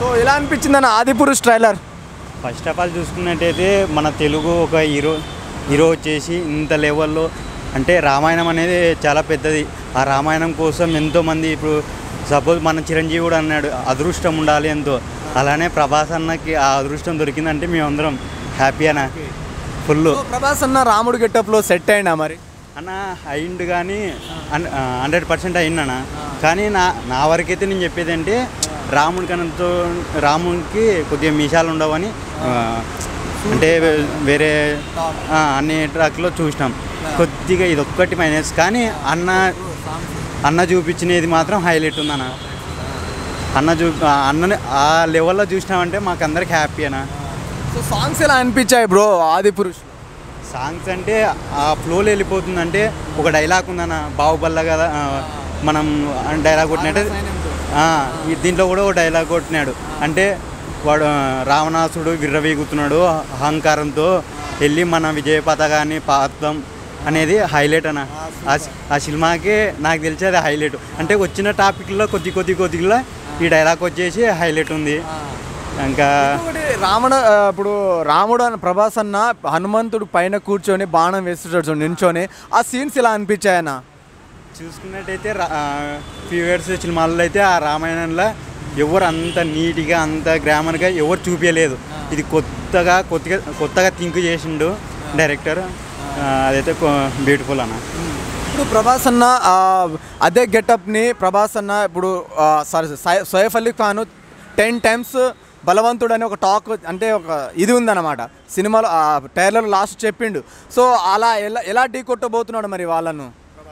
so ఎలా అనిపించింది అన్న Adipurush trailer first of all చూసుకున్నట్టయితే మన తెలుగు ఒక హీరో హీరో వచ్చేసి ఇంత లెవెల్లో అంటే రామాయణం అనేది చాలా పెద్దది ఆ రామాయణం కోసం ఎంతోమంది ఇప్పుడు సపోజ్ మన చిరంజీవి కూడా అన్నాడు అదృష్టం ఉండాలి ఎంతో అలానే ప్రభాస్ అన్నకి ఆ అదృష్టం దొరికిందంటే మేమందరం హ్యాపీ అన్న ఫుల్ సో ప్రభాస్ అన్న రాముడు గెటప్లో సెట్ అయిందా మరి అన్న అయిండు కానీ హండ్రెడ్ పర్సెంట్ అయిందన్న కానీ నా నా వరకైతే నేను చెప్పేది అంటే రాముడి కనంతో రాముడికి కొద్దిగా మీసాలు ఉండవని ఆ, అంటే వే- వేరే ఆ, అన్ని ట్రాక్లో చూసినాం కొద్దిగా ఇది ఒక్కటి మైనస్ కానీ అన్న అన్న చూపించినది మాత్రం హైలైట్ ఉందన్న అన్న చూ ఆ అన్నని ఆ లెవెల్లో చూసినామంటే మాకు అందరికి హ్యాపీ అన్న సో సాంగ్స్ ఎలా అనిపించాయి బ్రో ఆది పురుష్ సాంగ్స్ అంటే ఆ ఫ్లోలో వెళ్ళిపోతుందంటే ఒక డైలాగ్ ఉందన్న బాహుబల్ల కదా ఆ, మనం డైలాగ్ కొట్టినట్టే ఆ, ఈ దీంట్లో కూడా ఒక డైలాగ్ కొట్టినాడు అంటే వాడు ఆ, రావణాసుడు విర్రవీగుతున్నాడు అహంకారంతో వెళ్ళి మన విజయ పతాకాన్ని పాతం అనేది హైలైట్ అన్న ఆ సి- ఆ సినిమాకి నాకు తెలిసి అది హైలైట్ అంటే వచ్చిన టాపిక్లో కొద్ది కొద్ది కొద్దిగా ఈ డైలాగ్ వచ్చేసి హైలైట్ ఉంది ఇంకా ఇంకొకటి రావణ ఆ, ఇప్పుడు రాముడు అన్న ప్రభాస్ అన్న హనుమంతుడు పైన కూర్చొని బాణం వేస్తుంటాడు చూడు, నించొని ఆ సీన్స్ ఇలా అనిపించాయన్న చూసుకున్నట్టయితే ఫ్యూ ఇయర్స్ సినిమాల్లో అయితే ఆ రామాయణంలో ఎవరు అంత నీట్గా అంత గ్రామర్గా ఎవరు చూపించలేదు ఇది కొత్తగా కొత్తగా కొత్తగా థింక్ చేసిండు డైరెక్టర్ ఆ, అదైతే బ్యూటిఫుల్ అన్న ఇప్పుడు ప్రభాస్ అన్న ఆ, అదే గెటప్ని ప్రభాస్ అన్న ఇప్పుడు sorry Saif Ali Khan ten times బలవంతుడు అని ఒక టాక్ అంటే ఒక ఇది ఉందన్నమాట సినిమాలో ఆ ట్రైలర్ లాస్ట్ చెప్పిండు సో అలా ఎలా ఎలా ఢీ కొట్టబోతున్నాడు మరి వాళ్ళను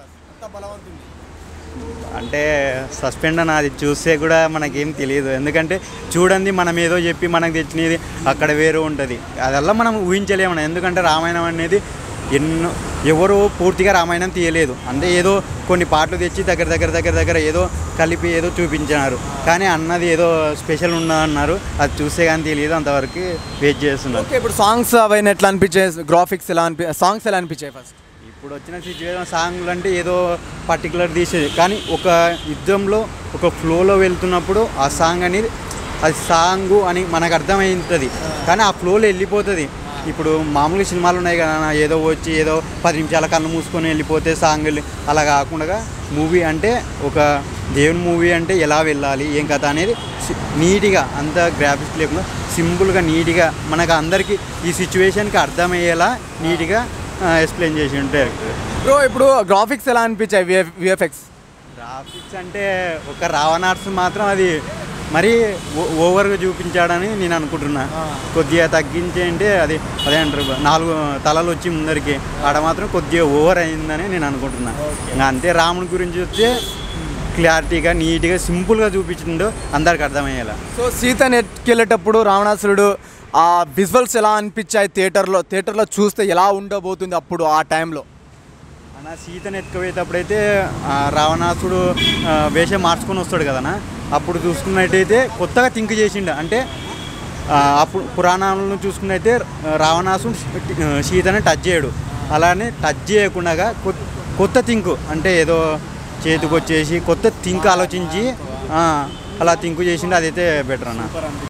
అంటే సస్పెండ్ అని అది చూస్తే కూడా మనకేం తెలియదు ఎందుకంటే చూడండి మనం ఏదో చెప్పి మనకు తెచ్చినది అక్కడ వేరే ఉంటుంది అదల్లా మనం ఊహించలేమన్నా ఎందుకంటే రామాయణం అనేది ఎన్నో ఎవరు పూర్తిగా రామాయణం తీయలేదు అంటే ఏదో కొన్ని పాటలు తెచ్చి దగ్గర దగ్గర దగ్గర దగ్గర ఏదో కలిపి ఏదో చూపించినారు కానీ అన్నది ఏదో స్పెషల్ ఉన్నదన్నారు అది చూస్తే కానీ తెలియదు అంతవరకు వెయిట్ చేస్తున్నారు ఓకే ఇప్పుడు సాంగ్స్ అవన్నీ ఎట్లా అనిపించాయి గ్రాఫిక్స్ ఎలా అనిపి సాంగ్స్ ఎలా అనిపించాయి ఫస్ట్ ఇప్పుడు వచ్చిన సిచ్యువేషన్ సాంగ్లు అంటే ఏదో పర్టికులర్ తీసేది కానీ ఒక యుద్ధంలో ఒక ఫ్లోలో వెళ్తున్నప్పుడు ఆ సాంగ్ అనేది అది సాంగ్ అని మనకు అర్థమవుతుంది కానీ ఆ ఫ్లోలో వెళ్ళిపోతుంది ఇప్పుడు మామూలుగా సినిమాలు ఉన్నాయి కదా అన్న, ఏదో వచ్చి ఏదో పది నిమిషాల కన్ను మూసుకొని వెళ్ళిపోతే సాంగ్ వెళ్ళి అలా కాకుండా మూవీ అంటే ఒక దేవుని మూవీ అంటే ఎలా వెళ్ళాలి ఏం కథ అనేది సి- నీట్గా అంత గ్రాఫిక్స్ లేకుండా సింపుల్గా నీట్గా మనకు అందరికీ ఈ సిచ్యువేషన్కి అర్థమయ్యేలా నీట్గా ఎక్స్ప్లెయిన్ చేసి ఉంటారు బ్రో ఇప్పుడు గ్రాఫిక్స్ ఎలా అనిపించాయి విఎఫ్ఎక్స్ గ్రాఫిక్స్ అంటే ఒక రావణార్స్ మాత్రం అది మరీ ఓ- ఓవర్గా చూపించాడని నేను అనుకుంటున్నా కొద్దిగా తగ్గించి అంటే అది అదే అంటారు నాలుగు తలలు వచ్చి ముందరికి ఆడ మాత్రం కొద్దిగా ఓవర్ అయిందని నేను అనుకుంటున్నా ఇంకా అంతే రాముడి గురించి చూస్తే క్లారిటీగా నీట్గా సింపుల్గా చూపించిండు అందరికి అర్థమయ్యేలా సో సీతని ఎత్తుకెళ్ళేటప్పుడు రావణాసురుడు ఆ విజువల్స్ ఎలా అనిపించాయి థియేటర్లో థియేటర్లో చూస్తే ఎలా ఉండబోతుంది అప్పుడు ఆ టైంలో అన్న సీతను ఎత్తుకుపోయేటప్పుడైతే ఆ, రావణాసుడు ఆ, వేషం మార్చుకొని వస్తాడు కదనా అప్పుడు చూసుకున్నట్టయితే కొత్తగా థింక్ చేసిండు అంటే ఆ, అప్పుడు పురాణాలను చూసుకున్నైతే ఆ, రావణాసుడు ఆ, సీతని టచ్ చేయడు అలానే టచ్ చేయకుండా కొ- కొత్త థింక్ అంటే ఏదో చేతికి వచ్చేసి కొత్త థింక్ ఆలోచించి ఆ, అలా థింక్ చేసిండు అదైతే బెటర్ అన్న